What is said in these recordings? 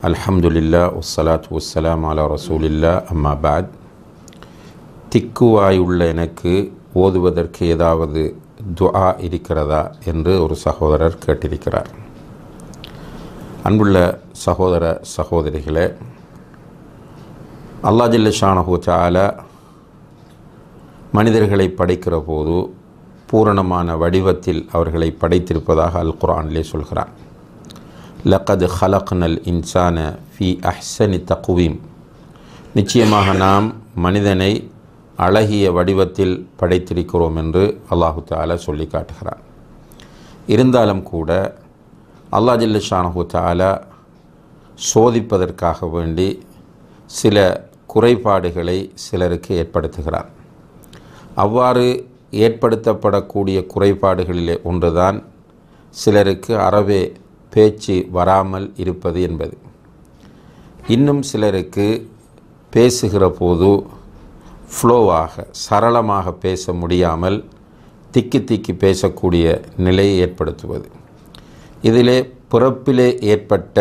அல்ஹம்துலில்லா வஸ்ஸலாத்து வஸ்ஸலாம் அலா ரசூலில்லா அம்மா பாத் திக்குவாயுள்ள எனக்கு ஓதுவதற்கு ஏதாவது துஆ இருக்கிறதா என்று ஒரு சகோதரர் கேட்டிருக்கிறார் அன்புள்ள சகோதர சகோதரிகளே அல்லா ஜல்ல ஷானஹூ தாலா மனிதர்களை படைக்கிற போது பூரணமான வடிவத்தில் அவர்களை படைத்திருப்பதாக அல் குரானிலே சொல்கிறான் லக்கது ஹலக்னல் இன்சான ஃபி அஹ்சனி தக்குவீம் நிச்சயமாக நாம் மனிதனை அழகிய வடிவத்தில் படைத்திருக்கிறோம் என்று அல்லாஹு தாலா சொல்லி காட்டுகிறான் இருந்தாலும் கூட அல்லா ஜல்ல ஷானஹு தாலா சோதிப்பதற்காக வேண்டி சில குறைபாடுகளை சிலருக்கு ஏற்படுத்துகிறார் அவ்வாறு ஏற்படுத்தப்படக்கூடிய குறைபாடுகளிலே ஒன்றுதான் சிலருக்கு அறவே பேச்சு வராமல் இருப்பது என்பது இன்னும் சிலருக்கு பேசுகிற போது ஃப்ளோவாக சரளமாக பேச முடியாமல் திக்கி திக்கி பேசக்கூடிய நிலையை ஏற்படுத்துவது இதிலே பிறப்பிலே ஏற்பட்ட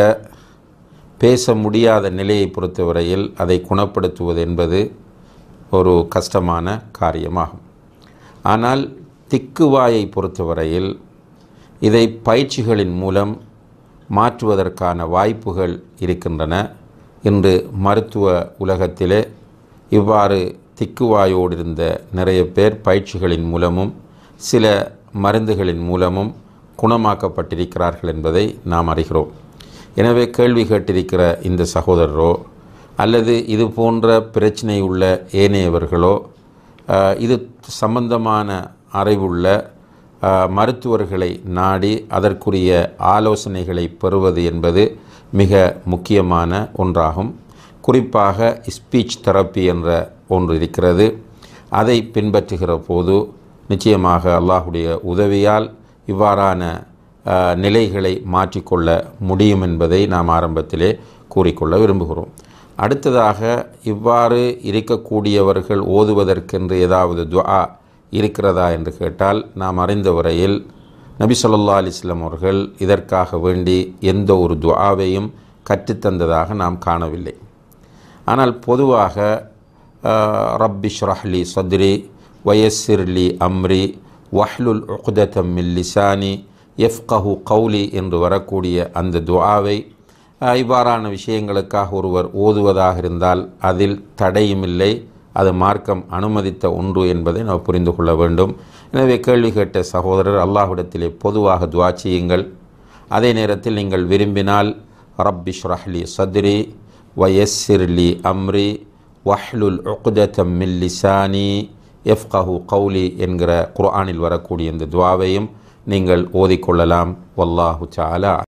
பேச முடியாத நிலையை பொறுத்தவரையில் அதை குணப்படுத்துவது என்பது ஒரு கஷ்டமான காரியமாகும் ஆனால் திக்குவாயை பொறுத்தவரையில் இதை பயிற்சிகளின் மூலம் மாற்றுவதற்கான வாய்ப்புகள் இருக்கின்றன இன்று மருத்துவ உலகத்திலே இவ்வாறு திக்குவாயோடு இருந்த நிறைய பேர் பயிற்சிகளின் மூலமும் சில மருந்துகளின் மூலமும் குணமாக்கப்பட்டிருக்கிறார்கள் என்பதை நாம் அறிகிறோம் எனவே கேள்வி கேட்டிருக்கிற இந்த சகோதரரோ அல்லது இது போன்ற பிரச்சனை உள்ள ஏனையவர்களோ இது சம்பந்தமான அறிவுள்ள மருத்துவர்களை நாடி அதற்குரிய ஆலோசனைகளை பெறுவது என்பது மிக முக்கியமான ஒன்றாகும் குறிப்பாக ஸ்பீச் தெரப்பி என்ற ஒன்று இருக்கிறது அதை பின்பற்றுகிற போது நிச்சயமாக அல்லாஹுடைய உதவியால் இவ்வாறான நிலைகளை மாற்றிக்கொள்ள முடியும் என்பதை நாம் ஆரம்பத்திலே கூறிக்கொள்ள விரும்புகிறோம் அடுத்ததாக இவ்வாறு இருக்கக்கூடியவர்கள் ஓதுவதற்கென்று ஏதாவது துஆ இருக்கிறதா என்று கேட்டால் நாம் அறிந்த வரையில் நபி சொல்லா அலிஸ்லாம் அவர்கள் இதற்காக வேண்டி எந்த ஒரு துஆவையும் கற்றுத்தந்ததாக நாம் காணவில்லை ஆனால் பொதுவாக ரப்பிஷ் ரஹ்லி சத்ரி வயசிர்லி அம்ரி வஹ்லுல் உக்தத்தம் மில் லிசானி எஃப்கஹு கௌலி என்று வரக்கூடிய அந்த துஆவை இவ்வாறான விஷயங்களுக்காக ஒருவர் ஓதுவதாக இருந்தால் அதில் தடையுமில்லை அது மார்க்கம் அனுமதித்த ஒன்று என்பதை நாம் புரிந்து கொள்ள வேண்டும் எனவே கேள்வி கேட்ட சகோதரர் அல்லாஹ்விடத்திலே பொதுவாக துவா செய்யுங்கள் அதே நேரத்தில் நீங்கள் விரும்பினால் ரப்பிஷ் ரஹ்லி சத்ரி வயஸ்ஸிர்லி அம்ரி வஹ்லுல் உக்தத்தம் மில் லிசானி எஃப்கஹு கௌலி என்கிற குர்ஆனில் வரக்கூடிய இந்த துவாவையும் நீங்கள் ஓதிக்கொள்ளலாம் வல்லாஹு சாலா